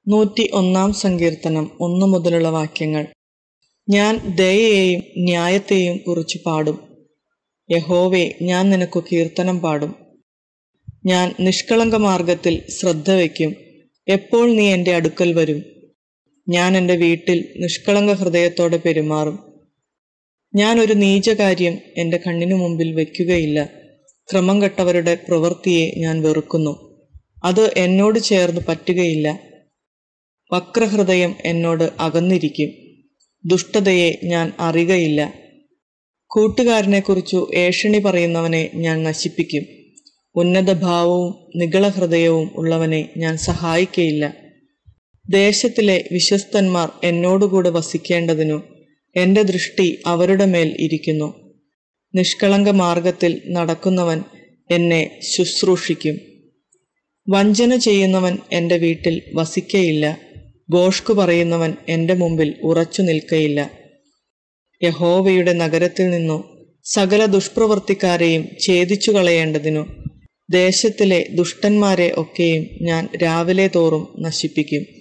നൂറ്റി ഒന്നാം സങ്കീർത്തനം ഒന്നു മുതലുള്ള വാക്യങ്ങൾ ഞാൻ ദയയെയും ന്യായത്തെയും കുറിച്ച് പാടും യഹോവേ ഞാൻ നിനക്കു കീർത്തനം പാടും ഞാൻ നിഷ്കളങ്ക മാർഗത്തിൽ ശ്രദ്ധ വയ്ക്കും എപ്പോൾ നീ എൻ്റെ അടുക്കൽ വരും ഞാൻ എൻ്റെ വീട്ടിൽ നിഷ്കളങ്ക ഹൃദയത്തോടെ പെരുമാറും ഞാൻ ഒരു നീചകാര്യം എൻ്റെ കണ്ണിനു മുമ്പിൽ വയ്ക്കുകയില്ല ക്രമം കെട്ടവരുടെ പ്രവൃത്തിയെ ഞാൻ വെറുക്കുന്നു അത് എന്നോട് ചേർന്ന് പറ്റുകയില്ല വക്രഹൃദയം എന്നോട് അകന്നിരിക്കും ദുഷ്ടതയെ ഞാൻ അറിയുകയില്ല കൂട്ടുകാരനെക്കുറിച്ചു ഏഷണി പറയുന്നവനെ ഞാൻ നശിപ്പിക്കും ഉന്നതഭാവവും നികളഹൃദയവും ഉള്ളവനെ ഞാൻ സഹായിക്കയില്ല ദേശത്തിലെ വിശ്വസ്തന്മാർ എന്നോടുകൂടെ വസിക്കേണ്ടതിനു എൻ്റെ ദൃഷ്ടി അവരുടെ മേൽ ഇരിക്കുന്നു നിഷ്കളങ്ക മാർഗത്തിൽ നടക്കുന്നവൻ എന്നെ ശുശ്രൂഷിക്കും വഞ്ചന ചെയ്യുന്നവൻ എൻ്റെ വീട്ടിൽ വസിക്കയില്ല ഭോഷ്കു പറയുന്നവൻ എൻ്റെ മുമ്പിൽ ഉറച്ചു നിൽക്കയില്ല യഹോവയുടെ നഗരത്തിൽ നിന്നു സകല ദുഷ്പ്രവർത്തിക്കാരെയും ഛേദിച്ചു കളയേണ്ടതിനു ദേശത്തിലെ ദുഷ്ടന്മാരെ ഒക്കെയും ഞാൻ രാവിലെ തോറും നശിപ്പിക്കും